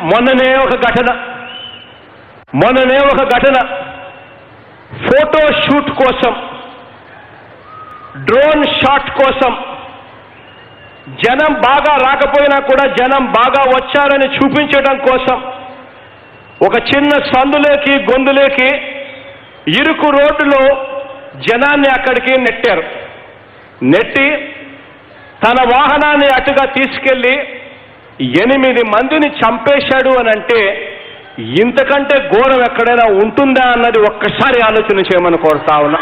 మొన్ననే ఒక ఘటన మొన్ననే ఒక ఘటన ఫోటో షూట్ కోసం డ్రోన్ షాట్ కోసం జనం బాగా రాకపోయినా కూడా జనం బాగా వచ్చారని చూపించడం కోసం ఒక చిన్న సందులోకి గొంతులోకి ఇరుకు రోడ్డులో జనాన్ని అక్కడికి నెట్టారు నెట్టి తన వాహనాన్ని అటుగా తీసుకెళ్లి ఎనిమిది మందిని చంపేశాడు అని అంటే ఇంతకంటే ఘోరం ఎక్కడైనా ఉంటుందా అన్నది ఒక్కసారి ఆలోచన చేయమని కోరుతా ఉన్నా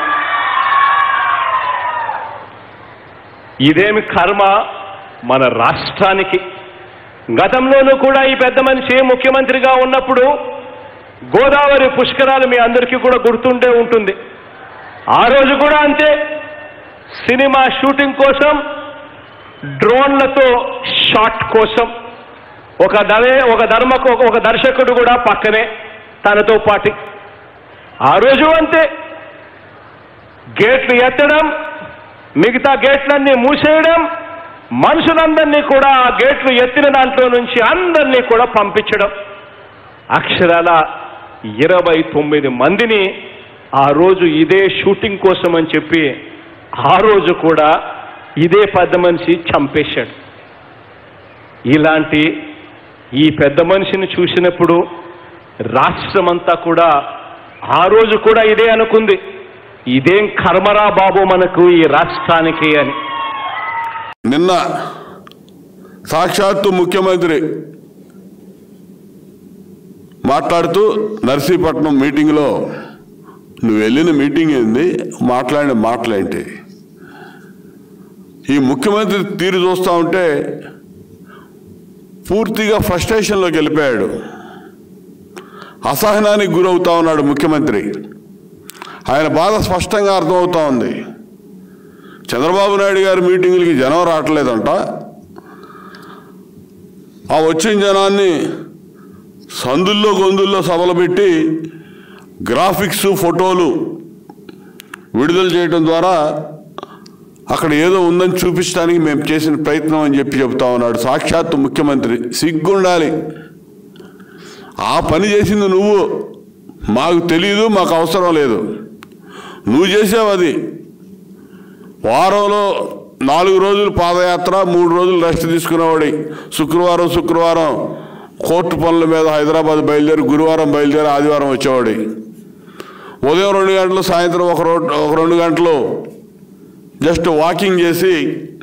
ఇదేమి కర్మ మన రాష్ట్రానికి గతంలోనూ కూడా ఈ పెద్ద మనిషి ముఖ్యమంత్రిగా ఉన్నప్పుడు గోదావరి పుష్కరాలు మీ అందరికీ కూడా గుర్తుండే ఉంటుంది ఆ రోజు కూడా అంతే సినిమా షూటింగ్ కోసం డ్రోన్లతో షాట్ కోసం ఒక దవే ఒక ధర్మకు ఒక- ఒక దర్శకుడు కూడా పక్కనే తనతో పాటి ఆ రోజు అంతే గేట్లు ఎత్తడం మిగతా గేట్లన్నీ మూసేయడం మనుషులందరినీ కూడా ఆ గేట్లు ఎత్తిన దాంట్లో నుంచి అందరినీ కూడా పంపించడం అక్షరాల ఇరవై తొమ్మిది మందిని ఆ రోజు ఇదే షూటింగ్ కోసం అని చెప్పి ఆ రోజు కూడా ఇదే పెద్ద మనిషి చంపేశాడు ఇలాంటి ఈ పెద్ద మనిషిని చూసినప్పుడు రాష్ట్రమంతా కూడా ఆ రోజు కూడా ఇదే అనుకుంది ఇదేం కర్మరా బాబు మనకు ఈ రాష్ట్రానికి అని నిన్న సాక్షాత్తు ముఖ్యమంత్రి మాట్లాడుతూ నర్సీపట్నం మీటింగ్లో నువ్వు వెళ్ళిన మీటింగ్ ఏంది మాట్లాడిన మాటలేంటి ఈ ముఖ్యమంత్రి తీరు చూస్తూ ఉంటే పూర్తిగా ఫ్రస్ట్రేషన్లోకి వెళ్ళిపోయాడు అసహనానికి గురవుతా ఉన్నాడు ముఖ్యమంత్రి ఆయన బాధ స్పష్టంగా అర్థమవుతా ఉంది చంద్రబాబు నాయుడు గారి మీటింగులకి జనం రావట్లేదంట ఆ వచ్చిన జనాన్ని సందుల్లో గొంతుల్లో సభలు పెట్టి గ్రాఫిక్స్ ఫోటోలు విడుదల చేయడం ద్వారా అక్కడ ఏదో ఉందని చూపించడానికి మేము చేసిన ప్రయత్నం అని చెప్పి చెబుతా ఉన్నాడు సాక్షాత్తు ముఖ్యమంత్రి సిగ్గుండాలి ఆ పని చేసింది నువ్వు మాకు తెలియదు మాకు అవసరం లేదు నువ్వు చేసావు అది వారంలో నాలుగు రోజులు పాదయాత్ర మూడు రోజులు రెస్ట్ తీసుకునేవాడి శుక్రవారం శుక్రవారం కోర్టు పనుల మీద హైదరాబాద్ బయలుదేరి గురువారం బయలుదేరి ఆదివారం వచ్చేవాడి ఉదయం రెండు గంటలు సాయంత్రం ఒక రో ఒక రెండు గంటలు జస్ట్ వాకింగ్ చేసి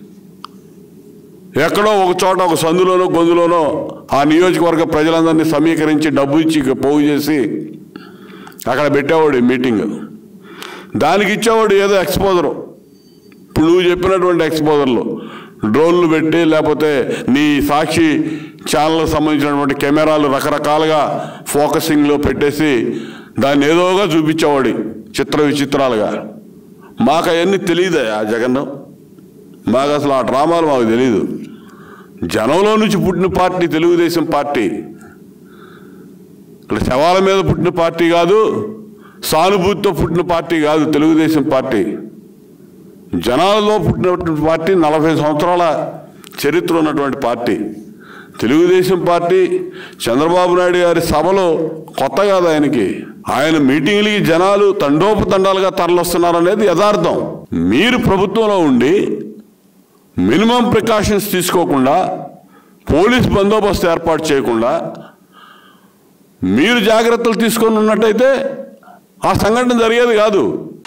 ఎక్కడో ఒక చోట ఒక సందులోనో గొంతులోనో ఆ నియోజకవర్గ ప్రజలందరినీ సమీకరించి డబ్బు ఇచ్చి పోగు చేసి అక్కడ పెట్టేవాడు ఈ మీటింగ్ దానికి ఇచ్చేవాడు ఏదో ఎక్స్పోజరు ఇప్పుడు నువ్వు చెప్పినటువంటి ఎక్స్పోజర్లు డ్రోన్లు పెట్టి లేకపోతే నీ సాక్షి ఛానల్కి సంబంధించినటువంటి కెమెరాలు రకరకాలుగా ఫోకసింగ్లో పెట్టేసి దాన్ని ఏదోగా చూపించేవాడి చిత్ర విచిత్రాలుగా మాకు అవన్నీ తెలియదు ఆ జగన్ మాకు అసలు ఆ డ్రామాలు మాకు తెలియదు జనంలో నుంచి పుట్టిన పార్టీ తెలుగుదేశం పార్టీ ఇక్కడ శవాల మీద పుట్టిన పార్టీ కాదు సానుభూతితో పుట్టిన పార్టీ కాదు తెలుగుదేశం పార్టీ జనాలలో పుట్టినటువంటి పార్టీ నలభై సంవత్సరాల చరిత్ర ఉన్నటువంటి పార్టీ తెలుగుదేశం పార్టీ చంద్రబాబు నాయుడు గారి సభలో కొత్త కాదు ఆయనకి ఆయన మీటింగ్లకి జనాలు తండోపతండాలుగా తరలిస్తున్నారనేది యథార్థం మీరు ప్రభుత్వంలో ఉండి మినిమం ప్రికాషన్స్ తీసుకోకుండా పోలీస్ బందోబస్తు ఏర్పాటు చేయకుండా మీరు జాగ్రత్తలు తీసుకొని ఉన్నట్టయితే ఆ సంఘటన జరిగేది కాదు